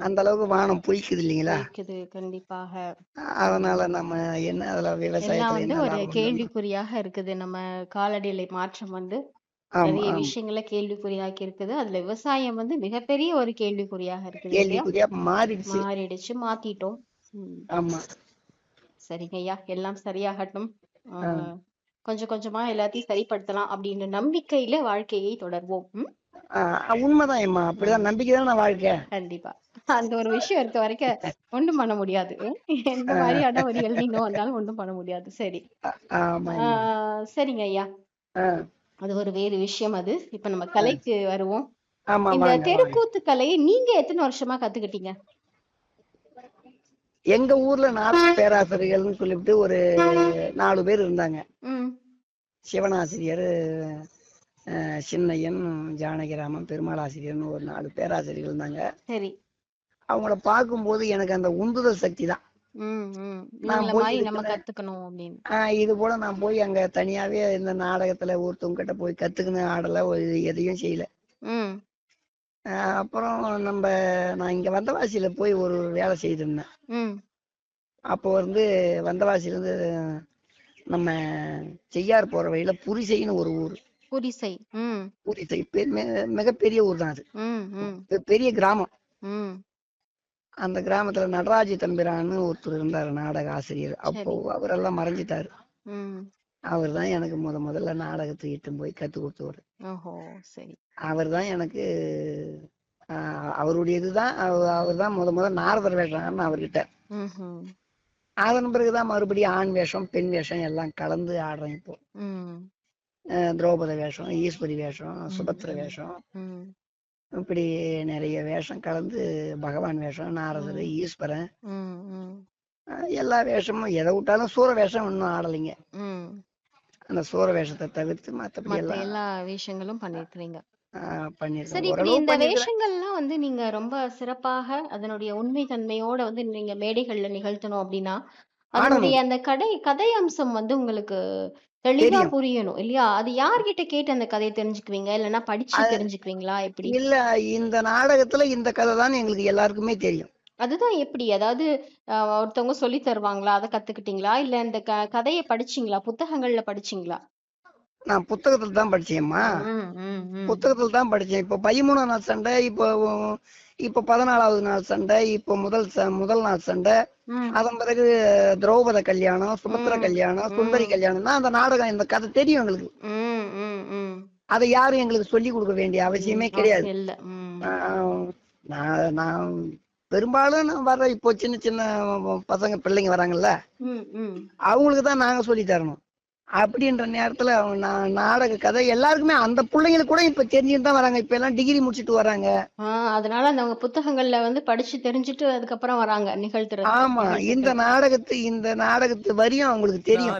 அந்த அளவுக்கு வானம் பொய்க்குது இல்லைங்களா இருக்குது கண்டிப்பாக அதனால நம்ம என்ன அதுல எல்லாம் விவசாயத்துல வந்து என்ன ஒரு லாபம் கேள்விக்குறியாக இருக்குது நம்ம காலநிலை மாற்றம் வந்து ஆமா நிறைய ஆமா விஷயங்களை கேள்விக்குறியாக்கி இருக்குது அதுல விவசாயம் வந்து மிகப்பெரிய ஒரு கேள்விக்குறியாக இருக்குது இல்லையா கேள்விக்குறியா மாறிடுச்சு மாறிடுச்சு மாத்திட்டோம் ம். ஆமா சரிங்க ஐயா எல்லாம் சரியாகட்டும் ஆ. ஆஹ் கொஞ்சம் கொஞ்சமா எல்லாத்தையும் சரிப்படுத்தலாம் அப்படின்ற நம்பிக்கையில வாழ்க்கையை தொடர்வோம் ம்? ஆஹ் உண்மைதான் அம்மா அப்படிதான் நம்பிக்கை தான் வாழ்க்கை கண்டிப்பா அந்த ஒரு விஷயம் இருக்க வரைக்கும் ஒண்ணும் பண்ண முடியாது ம்? எந்த மாதிரியான ஒரு எல்னினோ வந்தாலும் ஒண்ணும் பண்ண முடியாது சரி ஆ- ஆமா அம்மா. ஆஹ் சரிங்க ஐயா ஆ, அது ஒரு வேறு விஷயம் அது இப்ப நம்ம கலைக்கு வருவோம் ஆமா இந்த வாங்க வாங்க தெருக்கூத்து கலையை நீங்க எத்தனை வருஷமா கத்துக்கிட்டீங்க எங்க ஊர்ல நாடக பேராசிரியர்கள்னு சொல்லிவிட்டு ஒரு நாலு பேர் இருந்தாங்க ம் சிவனாசிரியர் அஹ், சின்னையன் ஜானகிராமன் பெருமாள் ஆசிரியர்னு ஒரு நாலு பேராசிரியர்கள் இருந்தாங்க சரி அவங்கள பார்க்கும்போது எனக்கு அந்த உந்துதல் சக்தி தான் ம் ம் நான் இவங்கள போய் மாதிரி நம்ம இருக்கிற கத்துக்கணும் அப்படின்னு ஆஹ் இது போல நான் போய் அங்க தனியாவே இந்த நாடகத்துல ஒருத்தவங்க கிட்ட போய் கத்துக்கின ஆடல ஒரு எதையும் செய்யல ம் ஆஹ் அப்புறம் நம்ம நான் இங்க வந்தவாசியில போய் ஒரு வேலை செய்திருந்தேன் ம் அப்போ வந்து வந்தவாசியில இருந்து நம்ம செய்யார் போற வழியில புரிசைன்னு ஒரு ஊர் புரிசை ம் புரிசை பெ- மி- மிகப்பெரிய ஊர் தான் அது ம் ம் பெ- பெரிய கிராமம் ம் அந்த கிராமத்துல நடராஜ தம்பிரான்னு ஒருத்தர் இருந்தாரு நாடக ஆசிரியர் அப்போ அவரெல்லாம் மறைஞ்சிட்டாரு ம் அவர் தான் எனக்கு முத முதல்ல நாடகத்துக்கு இட்டு போய் கத்து கொடுத்தவர் ஓஹோ சரி அவர் தான் எனக்கு ஆஹ் அவருடைய இதுதான் அவர் தான் முத முத நாரதர் வேஷம்னு அவர்கிட்ட ம்ஹும். அதன் பிறகுதான் மறுபடியும் ஆண் வேஷம் பெண் வேஷம் எல்லாம் கலந்து ஆடுறேன் இப்போ ம் அஹ் திரௌபதி வேஷம் ஈஸ்வரி வேஷம் சுபத்திர வேஷம் ம் இப்படி நிறைய வேஷம் கலந்து பகவான் வேஷம் நாரதர் ஈஸ்வரன் ம் ம் அஹ் எல்லா வேஷமும் எதை விட்டாலும் சூர வேஷம் இன்னும் ஆடலைங்க ம் அந்த சூர வேஷத்தை தவிர்த்து மத்தபடி மத்த எல்லாம் எல்லா விஷயங்களும் பண்ணிருக்கிறீங்க ஆஹ் சரி பண்ணிருக்கேன் இப்படி ஓரளவு இந்த பண்ணிருக்கேன் வேஷங்கள்லாம் வந்து நீங்க ரொம்ப சிறப்பாக அதனுடைய உண்மை தன்மையோட வந்து நீங்க மேடைகள்ல நிகழ்த்தணும் அப்படின்னா அதனுடைய அந்த கடை கதை அம்சம் வந்து உங்களுக்கு தெளிவா தெரியும். புரியணும் இல்லையா அது யார்கிட்ட கேட்டு அந்த கதையை தெரிஞ்சுக்குவீங்க இல்லைன்னா படிச்சு தெரிஞ்சுக்குவீங்களா எப்படி இல்ல இந்த நாடகத்துல இந்த கதை தான் எங்களுக்கு எல்லாருக்குமே தெரியும் அதுதான் எப்படி அதாவது அஹ், ஒருத்தவங்க சொல்லி தருவாங்களா அதை கத்துக்கிட்டீங்களா இல்ல இந்த க கதையை படிச்சீங்களா புத்தகங்கள்ல படிச்சீங்களா நான் புத்தகத்துல தான் படிச்சேம்மா ம், ம், ம். புத்தகத்துல தான் படிச்சேன் இப்போ பதிமூணாம் நாள் சண்டை இப்போ இப்போ பதினாலாவது நாள் சண்டை இப்போ முதல் ச- முதல் நாள் சண்டை ம், அதன் பிறகு திரௌபத கல்யாணம் சுபத்திர ம், கல்யாணம் சுந்தரி கல்யாணம் தான் அந்த நாடகம் இந்த கதை தெரியும் எங்களுக்கு ம், ம், ம். அதை யாரும் எங்களுக்கு சொல்லி கொடுக்க வேண்டிய அவசியமே கிடையாது அவசியம் இல்ல ம், ஆஹ் நான் நான் பெரும்பாலும் நான் வர்ற இப்போ சின்ன சின்ன பசங்க பிள்ளைங்க வராங்கல்ல ம், ம். அவங்களுக்கு தான் நாங்க சொல்லி தரணும் அப்படின்ற நேரத்துல அவங்க நா- நாடக கதை எல்லாருக்குமே அந்த பிள்ளைங்களுக்கு கூட இப்ப தெரிஞ்சுட்டு தான் வராங்க இப்ப எல்லாம் டிகிரி முடிச்சிட்டு வராங்க ஆஹ் அதனால அந்த அவங்க புத்தகங்கள்ல வந்து படிச்சு தெரிஞ்சுட்டு அதுக்கப்புறம் வராங்க நிகழ்த்துறது ஆமா இந்த நாடகத்து இந்த நாடகத்து வரியும் அவங்களுக்கு தெரியும்